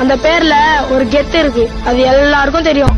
அந்த பேர்ல ஒரு கெத்து இருக்கு அது எல்லாருக்கும் தெரியும்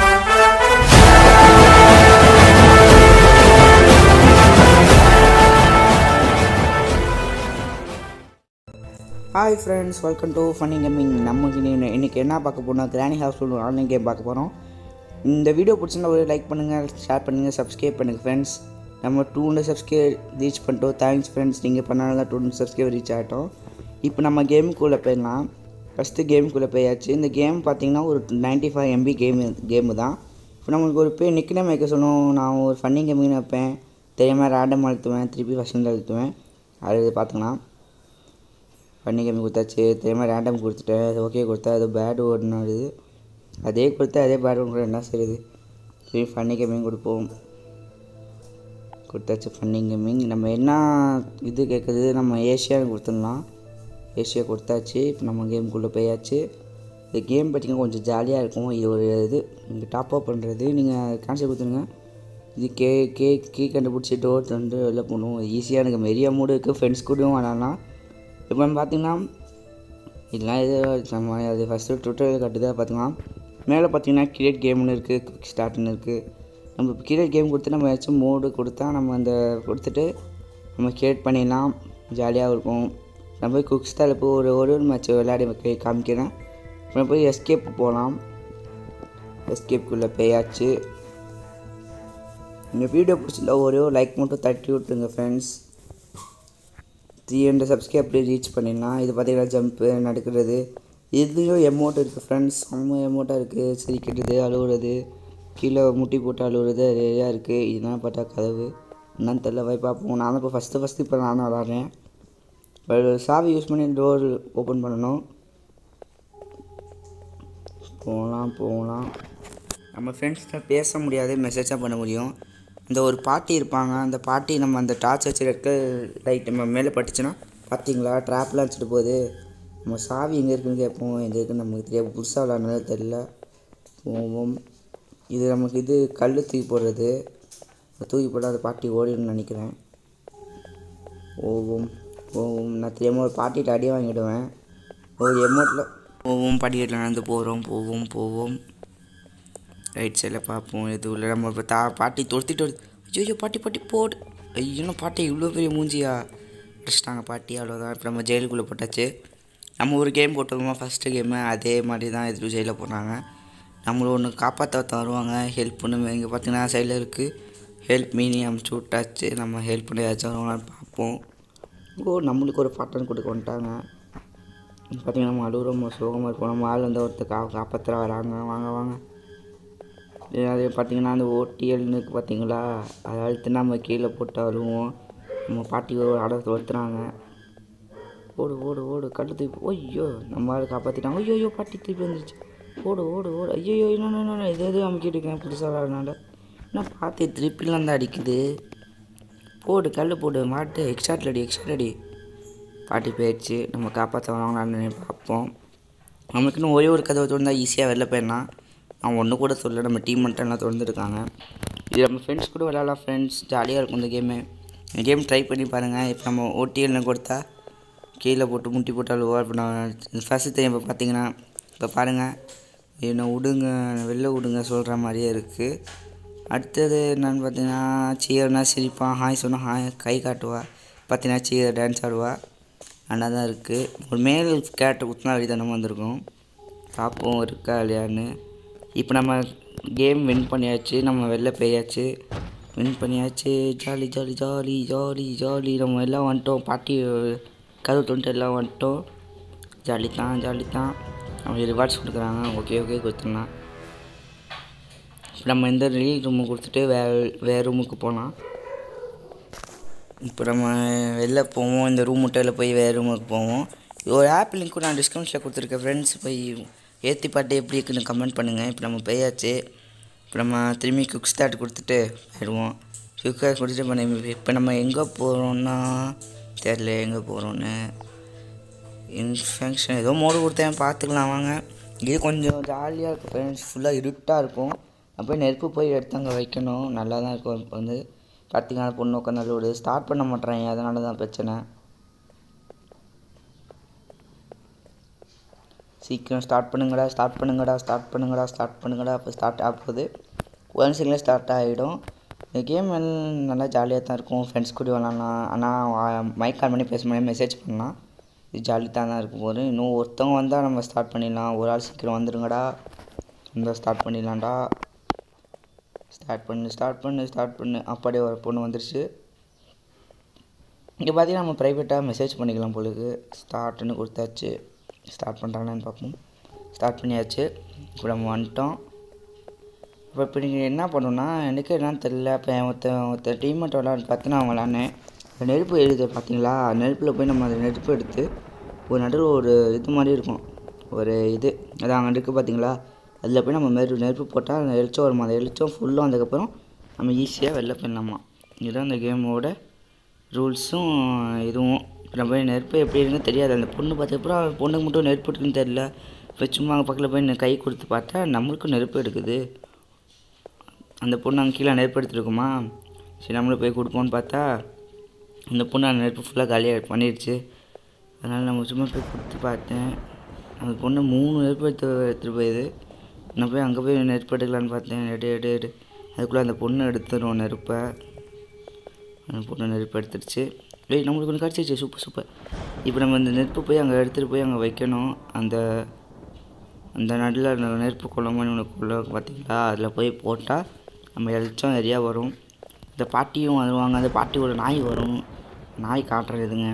hi friends welcome to funny gaming நம்ம இன்னி- இன்னைக்கு என்ன பார்க்க போறோம் கிராணி ஹவுஸ் ஒரு ஆன்லைன் கேம் பார்க்க போகிறோம் இந்த வீடியோ பிடிச்சிருந்தா ஒரு லைக் பண்ணுங்கள் ஷேர் பண்ணுங்கள் சப்ஸ்கிரைப் பண்ணுங்கள் ஃப்ரெண்ட்ஸ் நம்ம டூ ஹண்ட்ரட் சப்ஸ்கிரைப் ரீச் பண்ணிட்டோம் தேங்க்ஸ் ஃப்ரெண்ட்ஸ் நீங்கள் பண்ணாலும் தான் டூ ஹண்ட்ரட் சப்ஸ்கிரைப் ரீச் ஆகிட்டோம் இப்போ நம்ம கேமுக்குள்ளே போயிடலாம் ஃபஸ்ட்டு கேமுக்குள்ளே போயாச்சு இந்த கேம் பார்த்தீங்கன்னா ஒரு 95 ஃபைவ் எம்பி கேமு கேமு தான் இப்போ நம்மளுக்கு ஒரு பேர் நிக்னேம் வைக்க சொல்லணும் நான் ஒரு ஃபன்னி கேமிங் வைப்பேன் தெரியாமல் ரேண்டம் அழுத்துவேன் திருப்பி ஃபஸ்ட் அழுத்துவேன் அது பார்த்துக்கலாம் பண்ணி கேம் கொடுத்தாச்சு தெரியாமல் ரேண்டம் கொடுத்துட்டேன் அது ஓகே கொடுத்தா அது பேட் ஓடினாது அதே கொடுத்தா அதே பேட் ஓடுற என்ன செய்யுது சரி ஃபன்னி கேமிங் கொடுப்போம் கொடுத்தாச்சு ஃபன்னி கேமிங் நம்ம என்ன இது கேட்குறது நம்ம ஏஷியான்னு கொடுத்துடலாம் ஏஷியா கொடுத்தாச்சு இப்போ நம்ம கேமுக்குள்ளே போயாச்சு இந்த கேம் பார்த்திங்கன்னா கொஞ்சம் ஜாலியாக இருக்கும் இது ஒரு இது நீங்கள் டாப் அப் பண்ணுறது நீங்கள் கேன்சல் கொடுத்துருங்க இது கே கே கீ கண்டுபிடிச்சி டோர் வந்து வெளில போகணும் ஈஸியாக எனக்கு மெரியா மூடு இருக்குது ஃப்ரெண்ட்ஸ் கூடயும் விளாட்லாம் இப்போ நம்ம பார்த்தீங்கன்னா இதெல்லாம் இது நம்ம அது ஃபஸ்ட்டு ட்விட்டரில் கட்டுதா பார்த்துக்கலாம் மேலே பார்த்தீங்கன்னா கிரியேட் கேம்னு இருக்குது குவிக் ஸ்டார்ட்னு இருக்குது நம்ம கிரியேட் கேம் கொடுத்து நம்ம ஏதாச்சும் மோடு கொடுத்தா நம்ம அந்த கொடுத்துட்டு நம்ம கிரியேட் பண்ணிடலாம் ஜாலியாக இருக்கும் நம்ம போய் குக் ஸ்டாரில் போய் ஒரு ஒரு மேட்ச் விளையாடி வைக்க- காமிக்கிறேன் நம்ம போய் எஸ்கேப் போகலாம் எஸ்கேப்புக்குள்ளே போயாச்சு இந்த வீடியோ பிடிச்சிருந்தா ஒரே ஒரு லைக் மட்டும் தட்டி விட்டுருங்க ஃப்ரெண்ட்ஸ் த்ரீ ஹண்ட்ரட் சப்ஸ்கிரைப் அப்படியே ரீச் பண்ணிடலாம் இது பார்த்தீங்கன்னா ஜம்ப்பு நடக்கிறது இதுலேயும் எமௌண்ட் இருக்குது ஃப்ரெண்ட்ஸ் செம்ம எமௌண்ட்டாக இருக்குது சிரிக்கிறது அழுகுறது கீழே முட்டி போட்டு அழுகுறது நிறையா இருக்குது இதெல்லாம் பார்த்தா கதவு என்னன்னு தெரில போய் பார்ப்போம் நான் இப்போ ஃபஸ்ட்டு ஃபஸ்ட்டு இப்போ நான் தான் விளாட்றேன் இப்போ சாவி யூஸ் பண்ணி டோர் ஓப்பன் பண்ணணும் போகலாம் போகலாம் நம்ம ஃப்ரெண்ட்ஸ்கிட்ட பேச முடியாது மெசேஜாக பண்ண முடியும் இந்த ஒரு பாட்டி இருப்பாங்க அந்த பாட்டி நம்ம அந்த டார்ச் வச்சு இருக்க லைட் நம்ம மேலே பட்டுச்சுன்னா பார்த்தீங்களா ட்ராப்லாம் வச்சுட்டு போகுது நம்ம சாவி எங்கே இருக்குன்னு கேட்போம் எங்கே இருக்குன்னு நமக்கு தெரியாது புதுசாக விளாட்னது தெரில போவோம் இது நமக்கு இது கல் தூக்கி போடுறது தூக்கி போட்டால் அந்த பாட்டி ஓடிடும்னு நினைக்கிறேன் ஓவும் ஓவும் நான் தெரியாமல் ஒரு பாட்டிகிட்ட அடி வாங்கிடுவேன் ஒரு எமௌண்ட்டில் போவோம் படிக்கட்டில் நடந்து போகிறோம் போவோம் போவோம் ரைட் சைடில் பார்ப்போம் எது உள்ள நம்ம இப்போ தா பாட்டி தொடுத்திட்டு வருது ஐயோ பாட்டி பாட்டி போடு ஐயோ பாட்டி இவ்வளோ பெரிய மூஞ்சியா அடிச்சிட்டாங்க பாட்டி அவ்வளோதான் இப்போ நம்ம ஜெயிலுக்குள்ளே போட்டாச்சு நம்ம ஒரு கேம் போட்டோமா ஃபஸ்ட்டு கேமு அதே மாதிரி தான் இது ஜெயிலில் போடுறாங்க நம்மள ஒன்று காப்பாற்ற வருவாங்க ஹெல்ப் பண்ணுங்க இங்கே பார்த்தீங்கன்னா சைடில் இருக்குது ஹெல்ப் மீனி அமுச்சு விட்டாச்சு நம்ம ஹெல்ப் பண்ணி ஏதாச்சும் வருவாங்களான்னு பார்ப்போம் ஓ நம்மளுக்கு ஒரு பாட்டன் கொடுக்க வந்துட்டாங்க பார்த்தீங்கன்னா நம்ம அழுகுறோம் சோகமாக இருப்போம் நம்ம ஆள் வந்து ஒருத்தர் கா காப்பாற்றுற வராங்க வாங்க வாங்க இது அது பார்த்தீங்கன்னா அந்த ஓடிஎல்னு பார்த்தீங்களா அதை அழுத்து நம்ம கீழே போட்டு அழுவோம் நம்ம பாட்டி ஒரு அடத்தை ஒருத்துறாங்க ஓடு ஓடு ஓடு கட்டு தூக்கி ஐயோ நம்ம ஆள் காப்பாற்றிட்டாங்க ஐயோ ஐயோ பாட்டி திருப்பி வந்துருச்சு ஓடு ஓடு ஓடு ஐயோ இன்னும் இன்னும் இது எது அமுக்கிட்டு இருக்கேன் புதுசாக விளாட்னால என்ன பார்த்து திருப்பிலாம் தான் அடிக்குது போடு கல் போடு மாட்டு எக்ஸ்ட்ரா அடி எக்ஸ்ட்ரா அடி பாட்டி போயிடுச்சு நம்ம காப்பாற்ற வராங்களான்னு பார்ப்போம் நமக்கு இன்னும் ஒரே ஒரு கதவை திறந்தா ஈஸியாக வெளில போயிடலாம் நான் ஒன்று கூட சொல்ல நம்ம டீம் மட்டும் எல்லாம் திறந்துருக்காங்க இது நம்ம ஃப்ரெண்ட்ஸ் கூட விளையாடலாம் ஃப்ரெண்ட்ஸ் ஜாலியாக இருக்கும் இந்த கேமு இந்த கேம் ட்ரை பண்ணி பாருங்கள் இப்போ நம்ம ஓடிஎல்னு கொடுத்தா கீழே போட்டு முட்டி போட்டு அழுவா இப்போ நான் ஃபஸ்ட்டு தெரியும் இப்போ பார்த்தீங்கன்னா இப்போ பாருங்கள் என்னை விடுங்க வெளில விடுங்க சொல்கிற மாதிரியே இருக்குது அடுத்தது என்னன்னு பார்த்தீங்கன்னா சீயர்னா சிரிப்பான் ஹாய் சொன்னால் ஹாய் கை காட்டுவா பார்த்தீங்கன்னா சீயர் டான்ஸ் ஆடுவா நல்லா தான் இருக்குது ஒரு மேல் கேரக்டர் குத்தினா வெளித்தனமாக வந்திருக்கும் பார்ப்போம் இருக்கா இல்லையான்னு இப்போ நம்ம கேம் வின் பண்ணியாச்சு நம்ம வெளில போயாச்சு வின் பண்ணியாச்சு jolly jolly jolly jolly jolly நம்ம எல்லாம் வந்துட்டோம் பாட்டி கதவு தொண்டு எல்லாம் வந்துட்டோம் ஜாலி தான் ஜாலி தான் அவங்க ரிவார்ட்ஸ் கொடுக்குறாங்க ஓகே ஓகே கொடுத்துடலாம் நம்ம இந்த ரீல் ரூமு கொடுத்துட்டு வேறு வேறு ரூமுக்கு போகலாம் இப்போ நம்ம வெளில போவோம் இந்த ரூம் முட்டையில் போய் வேறு ரூமுக்கு போவோம் ஒரு ஆப் லிங்க் நான் டிஸ்கவுண்ட்ஸில் கொடுத்துருக்கேன் ஃப்ரெண்ட்ஸ் போய் ஏற்றி பாட்டு எப்படி இருக்குன்னு கமெண்ட் பண்ணுங்கள் இப்போ நம்ம போயாச்சு இப்போ நம்ம திரும்பி குக் ஸ்டார்ட் கொடுத்துட்டு போயிடுவோம் குக் ஸ்டார்ட் கொடுத்துட்டு இப்போ நம்ம இப்போ நம்ம எங்கே போகிறோன்னா தெரில எங்கே போகிறோன்னு இன்ஃபெக்ஷன் ஏதோ மோடு கொடுத்தேன் பார்த்துக்கலாம் வாங்க இது கொஞ்சம் ஜாலியாக இருக்கும் ஃப்ரெண்ட்ஸ் ஃபுல்லாக இருட்டாக இருக்கும் அப்போ நெருப்பு போய் எடுத்து அங்கே வைக்கணும் நல்லா தான் இருக்கும் இப்போ வந்து பார்த்தீங்கன்னா பொண்ணு உட்காந்து அழுவுது ஸ்டார்ட் பண்ண மாட்டேறாங்க அதனால தான் பிரச்சனை சீக்கிரம் ஸ்டார்ட் பண்ணுங்கடா ஸ்டார்ட் பண்ணுங்கடா ஸ்டார்ட் பண்ணுங்கடா ஸ்டார்ட் பண்ணுங்கடா அப்போ ஸ்டார்ட் ஆக போகுது ஒன் செகண்டில் ஸ்டார்ட் ஆகிடும் இந்த கேம் நல்லா ஜாலியாக தான் இருக்கும் ஃப்ரெண்ட்ஸ் கூட விளாட்லாம் ஆனால் மைக் ஆன் பண்ணி பேச முடியாது மெசேஜ் பண்ணலாம் இது ஜாலி தான் தான் இருக்கும் போது இன்னும் ஒருத்தவங்க வந்தால் நம்ம ஸ்டார்ட் பண்ணிடலாம் ஒரு ஆள் சீக்கிரம் வந்துருங்கடா இந்த ஸ்டார்ட் பண்ணிடலாம்டா ஸ்டார்ட் பண்ணு ஸ்டார்ட் பண்ணு ஸ்டார்ட் பண்ணு அப்படியே ஒரு பொண்ணு வந்துருச்சு இங்கே பார்த்தீங்கன்னா நம்ம ப்ரைவேட்டாக மெசேஜ் பண்ணிக்கலாம் பொழுது ஸ்டார்ட்னு கொடுத்தாச்சு ஸ்டார்ட் பண்ணுறாங்களான்னு பார்ப்போம் ஸ்டார்ட் பண்ணியாச்சு இப்போ நம்ம வந்துட்டோம் இப்போ இப்போ நீங்கள் என்ன பண்ணணும்னா எனக்கு என்னன்னு தெரில இப்போ ஒருத்தன் ஒருத்தன் டீம்மேட் விளாண்டு பார்த்து நான் விளாட்னேன் இந்த நெருப்பு எழுது பார்த்தீங்களா நெருப்பில் போய் நம்ம அந்த நெருப்பு எடுத்து ஒரு நடுவில் ஒரு இது மாதிரி இருக்கும் ஒரு இது அது அங்கே இருக்குது பார்த்தீங்களா அதில் போய் நம்ம நெருப்பு நெருப்பு போட்டால் அந்த வெளிச்சம் வருமா அந்த வெளிச்சம் ஃபுல்லாக வந்ததுக்கப்புறம் நம்ம ஈஸியாக வெளில போயிடலாமா இதுதான் இந்த கேமோட ரூல்ஸும் இதுவும் இப்போ நம்ம போய் நெருப்பு எப்படி இருக்குன்னு தெரியாது அந்த பொண்ணு பார்த்ததுக்கப்புறம் பொண்ணுக்கு மட்டும் நெருப்பு இருக்குன்னு தெரில இப்போ சும்மா அங்கே பக்கத்தில் போய் நெ- கை கொடுத்து பார்த்தா நம்மளுக்கும் நெருப்பு எடுக்குது அந்த பொண்ணு அங்கே கீழே நெருப்பு எடுத்துருக்குமா சரி நம்மளும் போய் கொடுப்போம்னு பார்த்தா அந்த பொண்ணு அந்த நெருப்பு ஃபுல்லாக காலியாக பண்ணிடுச்சு அதனால் நம்ம சும்மா போய் கொடுத்து பார்த்தேன் அந்த பொண்ணு மூணு நெருப்பு எடுத்து எடுத்துகிட்டு போயிடுது நான் போய் அங்கே போய் நெருப்பு எடுக்கலான்னு பார்த்தேன் எடு எடு எடு அதுக்குள்ளே அந்த பொண்ணு எடுத்துரும் நெருப்பை அந்த பொண்ணு நெருப்பு எடுத்துடுச்சு ஏய் நம்மளுக்கு ஒன்று கிடச்சிருச்சு சூப்பர் சூப்பர் இப்போ நம்ம இந்த நெருப்பு போய் அங்கே எடுத்துகிட்டு போய் அங்கே வைக்கணும் அந்த அந்த நடுவில் அந்த நெருப்பு குளம்னு ஒன்று குள்ள பார்த்தீங்களா அதில் போய் போட்டால் நம்ம வெளிச்சம் நிறையா வரும் இந்த பாட்டியும் வருவாங்க அந்த பாட்டியோட நாய் வரும் நாய் காட்டுறதுங்க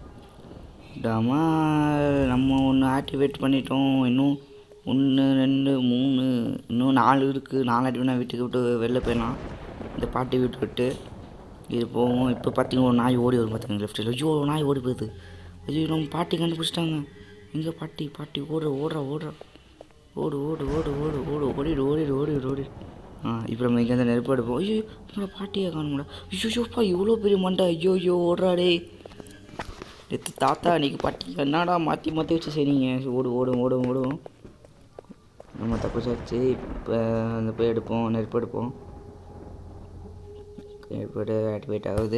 டமா நம்ம ஒன்று ஆக்டிவேட் பண்ணிட்டோம் இன்னும் ஒன்று ரெண்டு மூணு இன்னும் நாலு இருக்குது நாலு ஆக்டிவேட் வீட்டுக்கு விட்டு வெளில போயிடலாம் இந்த பாட்டி வீட்டு விட்டு இது போவோம் இப்போ பார்த்தீங்கன்னா ஒரு நாய் ஓடி வரும் பார்த்தீங்க லெஃப்ட்டில் ஐயோ ஒரு நாய் ஓடி போகுது ஐயோ நம்ம பாட்டி கண்டுபிடிச்சிட்டாங்க எங்கே பாட்டி பாட்டி ஓடுற ஓடுற ஓடுற ஓடு ஓடு ஓடு ஓடு ஓடு ஓடிடு ஓடிடு ஓடிடு ஓடிடு ஆ இப்போ நம்ம இங்கேருந்து நெருப்பு எடுப்போம் ஐயோ என்னோட பாட்டியை காணும்டா ஐயோ ஐயோப்பா இவ்வளோ பெரிய மண்டை ஐயோ ஐயோ ஓடுறாடே நேற்று தாத்தா அன்றைக்கி பாட்டி என்னடா மாற்றி மாற்றி வச்சு சரிங்க ஓடு ஓடும் ஓடும் ஓடும் நம்ம தப்பிச்சாச்சு இப்போ அந்த போய் எடுப்போம் நெருப்பு எடுப்போம் நெருப்பு ஆக்டிவேட் ஆகுது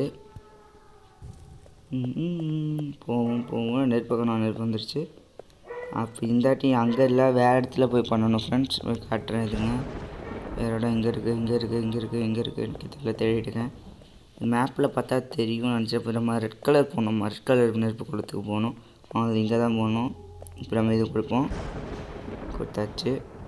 ம், ம், போவோம் போவோம் நெருப்பு நான் நெருப்பு வந்துருச்சு அப்போ இந்தாட்டி அங்கே இல்லை வேறு இடத்துல போய் பண்ணணும் ஃப்ரெண்ட்ஸ் போய் காட்டுறேன் இதுங்க வேறு இடம் இங்கே இருக்குது இங்கே இருக்குது இங்கே இருக்குது இங்கே இருக்குது எனக்கு தெரியல தேடிட்டுருக்கேன் மேப்பில் பார்த்தா தெரியும் நினச்சேன் இப்போ நம்ம ரெட் கலர் போகணும் ரெட் கலர் நெருப்பு குளத்துக்கு போகணும் அது இங்கே தான் போகணும் இப்போ நம்ம இது கொடுப்போம் கொடுத்தாச்சு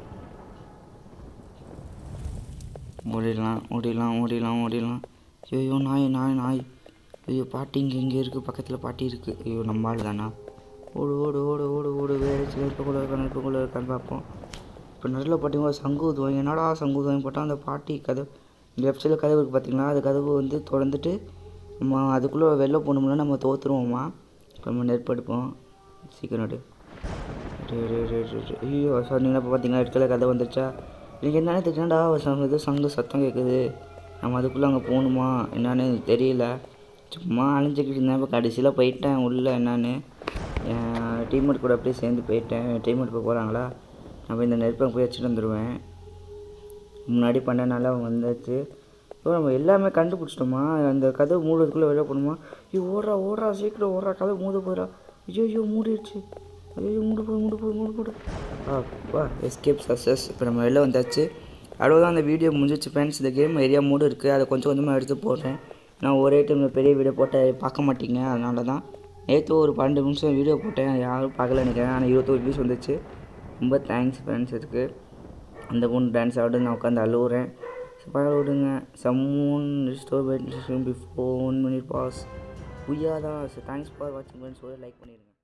ஓடிடலாம் ஓடிடலாம் ஓடிடலாம் ஓடிடலாம் ஐயோ நாய் நாய் நாய் ஐயோ பாட்டி இங்கே இங்கே இருக்குது பக்கத்தில் பாட்டி இருக்குது ஐயோ நம்ம ஆள் தானா ஓடு ஓடு ஓடு ஓடு ஓடு வேறு நெருப்புக்குள்ளே இருக்கா நெருப்புக்குள்ளே இருக்கான்னு பார்ப்போம் இப்போ நடுவில் பார்த்தீங்கன்னா சங்கு ஊதுவாங்க என்னடா சங்கு ஊதுவாங்க போட்டால் அந்த பாட்டி கதவு லெஃப்ட் சைடில் கதவு இருக்குது பார்த்தீங்களா அது கதவு வந்து திறந்துட்டு நம்ம அதுக்குள்ளே வெளில போகணும்னா நம்ம தோற்றுருவோமா இப்போ நம்ம நெருப்பு எடுப்போம் சீக்கிரம் எடு எடு, எடு, எடு, எடு, எடு. ஐயோ சொன்னீங்கன்னா இப்போ பார்த்தீங்கன்னா ரெட் கலர் கதை வந்துருச்சா எனக்கு என்னன்னு தெரியலடா சங்க இது சங்கு சத்தம் கேட்குது நம்ம அதுக்குள்ளே அங்கே போகணுமா என்னன்னு எனக்கு தெரியல சும்மா அலைஞ்சிக்கிட்டு இருந்தேன் இப்போ கடைசியில் போயிட்டேன் உள்ளே என்னன்னு என் டீம்மேட் கூட அப்படியே சேர்ந்து போயிட்டேன் டீம்மேட் இப்போ போகிறாங்களா நான் போய் இந்த நெருப்பை போய் வச்சுட்டு வந்துடுவேன் முன்னாடி பண்ணனால அவங்க வந்தாச்சு இப்போ நம்ம எல்லாமே கண்டுபிடிச்சிட்டோமா அந்த கதவு மூடுறதுக்குள்ளே வெளில போகணுமா ஐயோ ஓடுறா ஓடுறா சீக்கிரம் ஓடுறா கதவு மூட போகிறா ஐயோ ஐயோ மூடிடுச்சு ஐயோ மூடு போடு மூடு போடு மூடு போடு அப்பா எஸ்கேப் சக்ஸஸ் இப்போ நம்ம வெளில வந்தாச்சு அவ்வளோதான் அந்த வீடியோ முடிஞ்சிச்சு ஃப்ரெண்ட்ஸ் இந்த கேம் ஏரியா மூடு இருக்குது அதை கொஞ்சம் கொஞ்சமாக எடுத்து போடுறேன் நான் ஒரே டைமில் பெரிய வீடியோ போட்ட பார்க்க மாட்டீங்க அதனால தான் நேற்று ஒரு பன்னெண்டு நிமிஷம் வீடியோ போட்டேன் யாரும் பார்க்கல நினைக்கிறேன் ஆனால் இருபத்தோரு வியூஸ் வந்துச்சு ரொம்ப தேங்க்ஸ் ஃப்ரெண்ட்ஸ் இதுக்கு அந்த பொண்ணு டான்ஸ் ஆடு நான் உட்காந்து அழுவுறேன் பரவாயில்ல விடுங்க someone restore before one minute boss உய்யாதான் ஸோ தேங்க்ஸ் ஃபார் வாட்சிங் ஃப்ரெண்ட்ஸ் லைக் பண்ணிடுங்க